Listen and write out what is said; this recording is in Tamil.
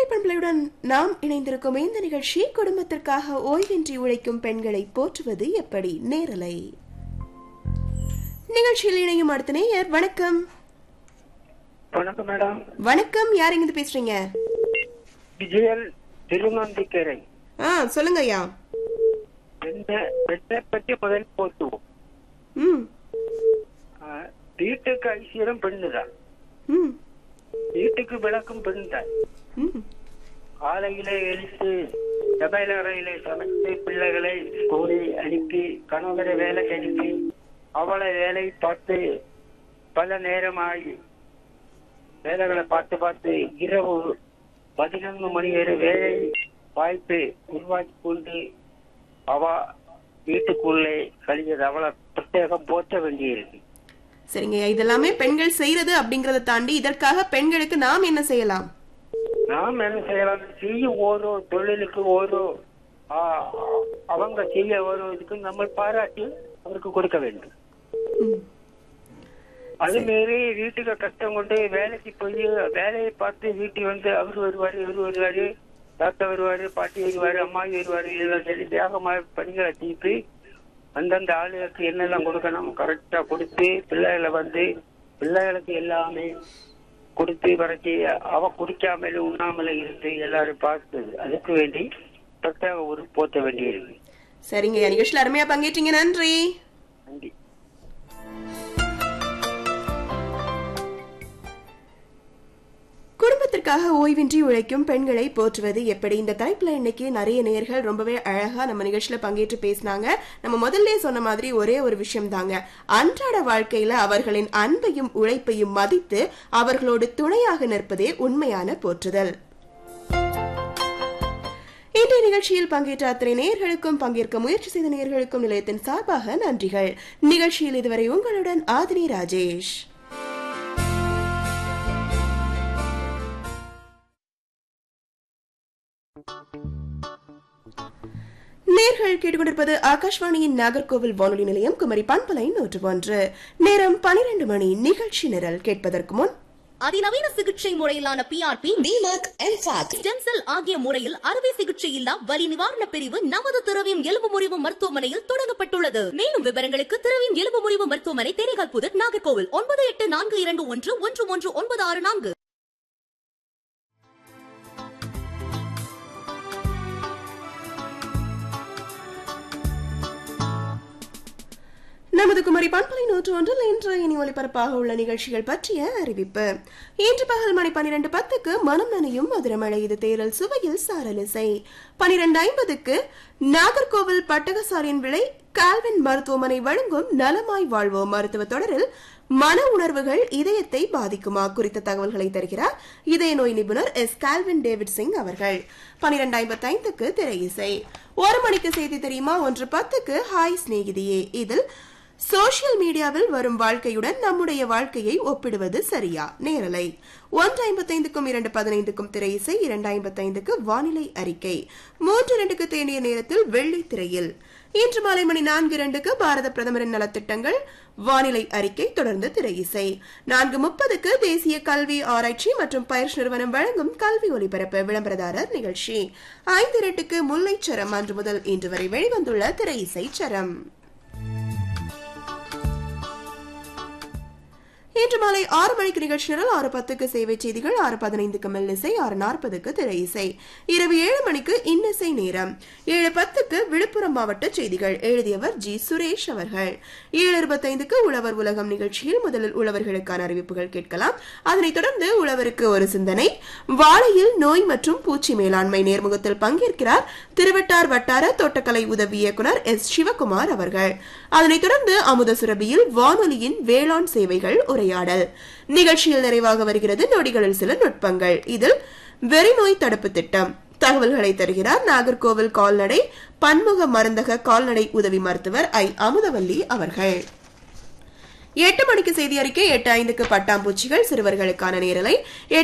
பண்பலையுடன் நாம் இணைந்திருக்கும் இந்த நிகழ்ச்சி குடும்பத்திற்காக ஓய்வின்றி உழைக்கும் பெண்களை போற்றுவது எப்படி நேரலை நிகழ்ச்சியில் இணையும் அடுத்த நேயர் வணக்கம் வணக்கம் மேடம் வணக்கம் யார் இங்கிருந்து பேசுறீங்க விஜயல் திருநந்திக்கரை ஆ சொல்லுங்க ஐயா பெண்ணை பெண்ணை பற்றி முதல் போத்துவோம் ம் ஆஹ், வீட்டுக்கு ஐஸ்வர்யம் பெண்ணுதான் ம் வீட்டுக்கு விளக்கும் பெண் தான் ம் காலையிலே எழுத்து சமையல் அறையிலே சமைத்து பிள்ளைகளை ஸ்கூலில் அனுப்பி கணவரை வேலைக்கு அனுப்பி அவளை வேலை பார்த்து பல நேரமாகி வேலைகளை பார்த்து பார்த்து இரவு பதினொன்று மணி வரை வேலை வாய்ப்பு உருவாக்கி கொண்டு அவ வீட்டுக்குள்ளே கழிஞ்சது அவளை பிரத்யேகம் போற்ற வேண்டியிருக்கு சரிங்க ஐயா இதெல்லாமே பெண்கள் செய்யறது அப்படிங்கறத தாண்டி இதற்காக பெண்களுக்கு நாம் என்ன செய்யலாம் நாம் என்ன செய்யலாம் செய்ய ஓரோ தொழிலுக்கு ஓரோ ஆ, அவங்க செய்ய ஓரோ இதுக்கு நம்ம பாராட்டி அவருக்கு கொடுக்க வேண்டும் ம் அது மாரி வீட்டுக்கு கஷ்டம் கொண்டு வேலைக்கு போய் வேலையை பார்த்து வீட்டுக்கு வந்து அவர் வருவாரு இவர் வருவாரு தாத்தா வருவாரு பாட்டி வருவாரு அம்மா வருவாரு இதெல்லாம் சொல்லி வேகமா பணிகளை தீர்த்து அந்தந்த ஆளுகளுக்கு என்னெல்லாம் கொடுக்கணும் கரெக்டா கொடுத்து பிள்ளைகளை வந்து பிள்ளைகளுக்கு எல்லாமே கொடுத்து வரைச்சி அவ குடிக்காமலும் உண்ணாமலும் இருந்து எல்லாரும் பார்த்தது அதுக்கு வேண்டி பிரத்யேக ஒரு போத்த வேண்டியிருக்கு சரிங்க ஐயா நிகழ்ச்சியில் அருமையா பங்கேற்றீங்க நன்றி நன்றி குடும்பத்திற்காக ஓய்வின்றி உழைக்கும் பெண்களை போற்றுவது எப்படி இந்த தலைப்புல இன்னைக்கு நிறைய நேயர்கள் ரொம்பவே அழகா நம்ம நிகழ்ச்சியில பங்கேற்று பேசினாங்க நம்ம முதல்ல சொன்ன மாதிரி ஒரே ஒரு விஷயம் தாங்க அன்றாட வாழ்க்கையில அவர்களின் அன்பையும் உழைப்பையும் மதித்து அவர்களோடு துணையாக நிற்பதே உண்மையான போற்றுதல் இன்றைய நிகழ்ச்சியில் பங்கேற்ற அத்தனை நேயர்களுக்கும் பங்கேற்க முயற்சி செய்த நேயர்களுக்கும் நிலையத்தின் சார்பாக நன்றிகள் நிகழ்ச்சியில் இதுவரை உங்களுடன் ஆதினி ராஜேஷ் நேர்கள் கேட்டுக்கொண்டிருப்பது ஆகாஷ்வாணியின் நாகர்கோவில் வானொலி நிலையம் குமரி பண்பலை நூற்று ஒன்று நேரம் பனிரெண்டு மணி நிகழ்ச்சி நிரல் கேட்பதற்கு முன் அதிநவீன சிகிச்சை முறையிலான PRP DMAC MFAC stem cell ஆகிய முறையில் அறுவை சிகிச்சை இல்லா வலி நிவாரண பிரிவு நமது திரவியம் எலும்பு முறிவு மருத்துவமனையில் தொடங்கப்பட்டுள்ளது மேலும் விவரங்களுக்கு திரவியம் எலும்பு முறிவு மருத்துவமனை தேனிகால் புதர் நாகர்கோவில் ஒன்பது எட்டு நான்கு இரண்டு ஒன்று ஒன்று ஒன்று ஒன்பது ஆறு நான்கு நமது குமரி பண்பலை நூற்று ஒன்றில் இன்று இனி ஒலிபரப்பாக உள்ள நிகழ்ச்சிகள் பற்றிய அறிவிப்பு இன்று பகல் மணி பனிரெண்டு பத்துக்கு மனம் நனையும் மதுரமழை இது தேரல் சுவையில் சாரலிசை பனிரெண்டு ஐம்பதுக்கு நாகர்கோவில் பட்டகசாரியின் விலை கால்வின் மருத்துவமனை வழங்கும் நலமாய் வாழ்வோம் மருத்துவ தொடரில் மன உணர்வுகள் இதயத்தை பாதிக்குமா குறித்த தகவல்களை தருகிறார் இதய நோய் நிபுணர் எஸ் கால்வின் டேவிட் சிங் அவர்கள் பனிரெண்டு ஐம்பத்தி ஐந்துக்கு திரை இசை ஒரு மணிக்கு செய்தி தெரியுமா ஒன்று பத்துக்கு ஹாய் சிநேகிதியே இதில் சோசியல் மீடியாவில் வரும் வாழ்க்கையுடன் நம்முடைய வாழ்க்கையை ஒப்பிடுவது சரியா நேரலை ஒன்று ஐம்பத்தைந்துக்கும் இரண்டு பதினைந்துக்கும் திரை இசை இரண்டு ஐம்பத்தைந்துக்கு வானிலை அறிக்கை மூன்று இரண்டுக்கு தேனிய நேரத்தில் வெள்ளி திரையில் இன்று மாலை மணி நான்கு இரண்டுக்கு பாரத பிரதமரின் நலத்திட்டங்கள் வானிலை அறிக்கை தொடர்ந்து திரை இசை நான்கு முப்பதுக்கு தேசிய கல்வி ஆராய்ச்சி மற்றும் பயிற்சி நிறுவனம் வழங்கும் கல்வி ஒலிபரப்பு விளம்பரதாரர் நிகழ்ச்சி ஐந்து இரண்டுக்கு முல்லைச்சரம் அன்று முதல் இன்று வரை வெளிவந்துள்ள திரை இசை சரம் இன்று மாலை ஆறு மணிக்கு நிகழ்ச்சி நிரல் ஆறு பத்துக்கு சேவை செய்திகள் ஆறு பதினைந்துக்கு மெல்லிசை ஆறு நாற்பதுக்கு திரை இசை இரவு ஏழு மணிக்கு இன்னிசை நேரம் ஏழு பத்துக்கு விழுப்புரம் மாவட்ட செய்திகள் எழுதியவர் ஜி சுரேஷ் அவர்கள் ஏழு இருபத்தைந்துக்கு உழவர் உலகம் நிகழ்ச்சியில் முதலில் உழவர்களுக்கான அறிவிப்புகள் கேட்கலாம் அதனைத் தொடர்ந்து உழவருக்கு ஒரு சிந்தனை வாழையில் நோய் மற்றும் பூச்சி மேலாண்மை நேர்முகத்தில் பங்கேற்கிறார் திருவட்டார் வட்டார தோட்டக்கலை உதவி இயக்குனர் எஸ் சிவகுமார் அவர்கள் அதனைத் தொடர்ந்து அமுத சுரபியில் வானொலியின் வேளாண் சேவைகள் உரையாடல் நிகழ்ச்சியில் நிறைவாக வருகிறது நொடிகளில் சில நுட்பங்கள் இதில் வெறிநோய் தடுப்பு திட்டம் தகவல்களை தருகிறார் நாகர்கோவில் கால்நடை பன்முக மருந்தக கால்நடை உதவி மருத்துவர் ஐ அமுதவல்லி அவர்கள் எட்டு மணிக்கு செய்தி அறிக்கை எட்டு ஐந்துக்கு பட்டாம்பூச்சிகள் சிறுவர்களுக்கான நேரலை